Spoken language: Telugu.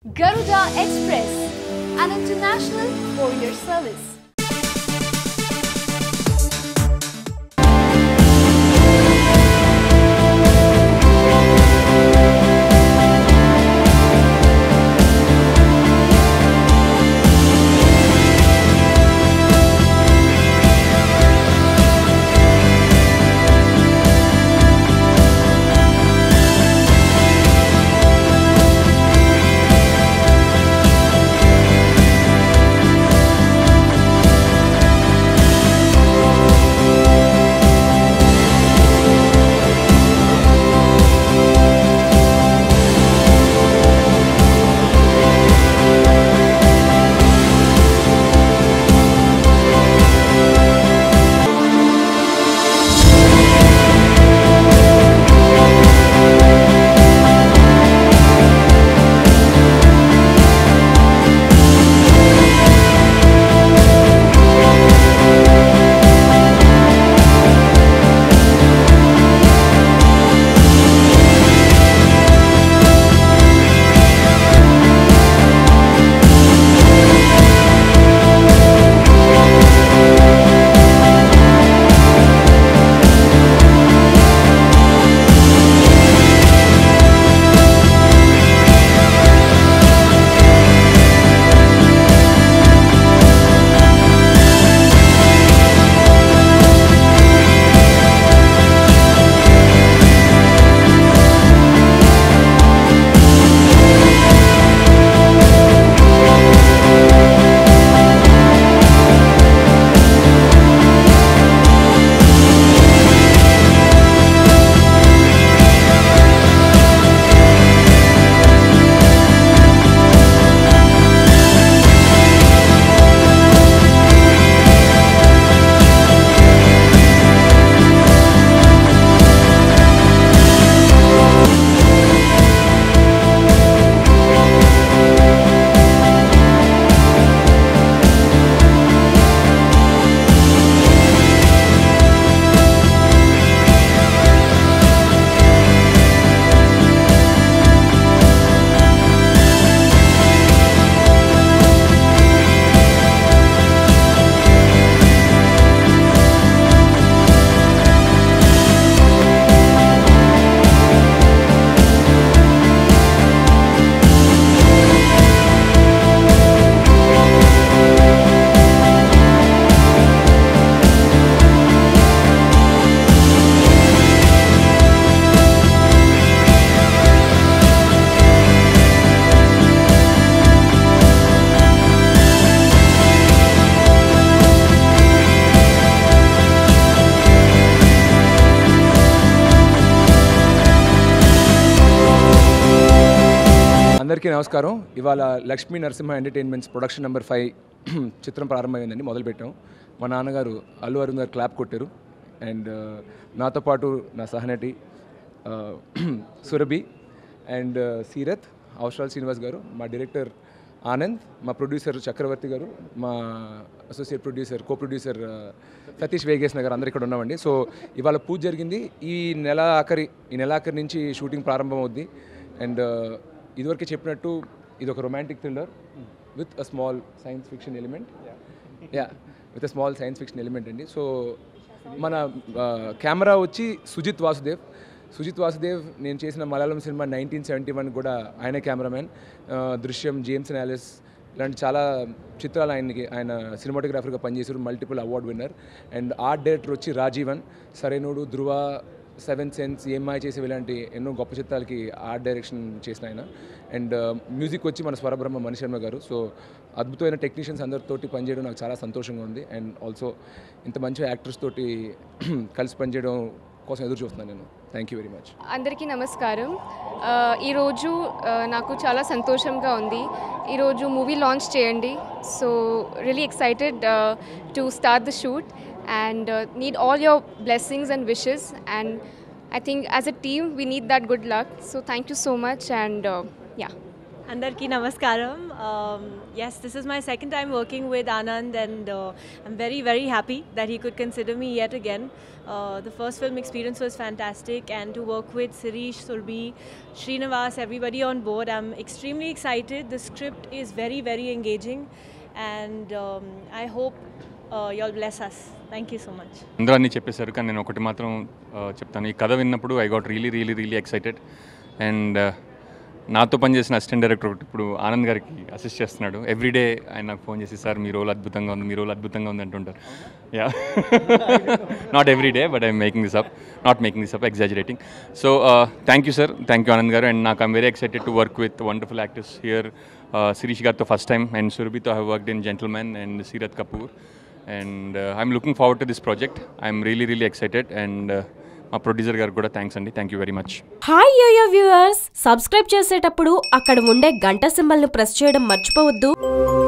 Garuda Express, an international courier service. అందరికీ నమస్కారం ఇవాళ Lakshmi Narasimha entertainments production number five చిత్రం ప్రారంభమైందండి మొదలుపెట్టాం మా నాన్నగారు అల్లు అరుణ్ గారు క్లాప్ కొట్టారు అండ్ నాతో పాటు నా సహనటి ఆ, సురభి అండ్ సీరత్ అవసరాల్ శ్రీనివాస్ గారు మా డైరెక్టర్ ఆనంద్ మా ప్రొడ్యూసర్ చక్రవర్తి గారు మా అసోసియేట్ ప్రొడ్యూసర్ కో ప్రొడ్యూసర్ ఆ, సతీష్ వేగేష్ నగర్ అందరు ఇక్కడ ఉన్నామండి సో ఇవాళ పూజ జరిగింది ఈ నెల ఆఖరి ఈ నెల ఆఖరి నుంచి షూటింగ్ ప్రారంభం అవుద్ది అండ్ ఇదివరకు చెప్పినట్టు ఇది ఒక romantic thriller with a small science fiction element yeah with a small science fiction element అండి సో మన కెమెరా వచ్చి సుజిత్ వాసుదేవ్ సుజిత్ వాసుదేవ్ నేను చేసిన Malayalam cinema nineteen seventy one కూడా ఆయనే కెమెరామెన్ దృశ్యం జేమ్స్ అండ్ ఆలిస్ ఇలాంటి చాలా చిత్రాలు ఆయనకి ఆయన సినిమాటోగ్రాఫర్గా పనిచేశారు multiple award winner and art director వచ్చి రాజీవన్ సరైనోడు ధ్రువ సెవెన్ సెన్స్ ఏమాయ చేసే ఇలాంటి ఎన్నో గొప్ప చిత్రాలకి ఆర్ట్ డైరెక్షన్ చేసిన ఆయన అండ్ మ్యూజిక్ వచ్చి మన స్వరబ్రహ్మ మణిశర్మ గారు సో అద్భుతమైన టెక్నీషియన్స్ అందరితోటి పనిచేయడం నాకు చాలా సంతోషంగా ఉంది అండ్ ఆల్సో ఇంత మంచి యాక్టర్స్ తోటి కలిసి పనిచేయడం కోసం ఎదురు చూస్తున్నాను నేను థ్యాంక్ యూ వెరీ మచ్ అందరికీ నమస్కారం ఆ, ఈరోజు ఆ, నాకు చాలా సంతోషంగా ఉంది ఈరోజు మూవీ లాంచ్ చేయండి so really excited to start the shoot and need all your blessings and wishes and I think as a team we need that good luck so thank you so much and yeah Andarki Namaskaram. Um, yes, this is my second time working with Anand, and uh, I'm very, very happy that he could consider me yet again. Uh, the first film experience was fantastic, and to work with Sirish, Surbi, Srinivas, everybody on board, I'm extremely excited. The script is very, very engaging, and um, I hope uh, y'all bless us. Thank you so much. అందరూ అన్నీ చెప్పేశారు కానీ నేను ఒకటి మాత్రం ఆ, చెప్తాను ఈ కథ విన్నప్పుడు I got really really really excited and నాతో పనిచేసిన అసిస్టెంట్ డైరెక్టర్ ఒకటి ఇప్పుడు ఆనంద్ గారికి అసిస్ట్ చేస్తున్నాడు ఎవ్రీడే ఆయన నాకు ఫోన్ చేసి సార్ మీ రోల్ అద్భుతంగా ఉంది మీ రోల్ అద్భుతంగా ఉంది అంటుంటారు yeah not every day but I'm making this up not making this up exaggerating so thank you sir thank you Anand garu and నాకు I'm very excited to work with wonderful actors here Sirish గారితో ఫస్ట్ టైం అండ్ సురభితో have worked in Gentleman and Seerat Kapoor and I'm looking forward to this project I'm really really excited and మా ప్రొడ్యూసర్ గారికి కూడా థ్యాంక్స్ అండి thank you very much hi yo yo viewers subscribe చేసేటప్పుడు అక్కడ ఉండే గంట సింబల్ను ప్రెస్ చేయడం మర్చిపోవద్దు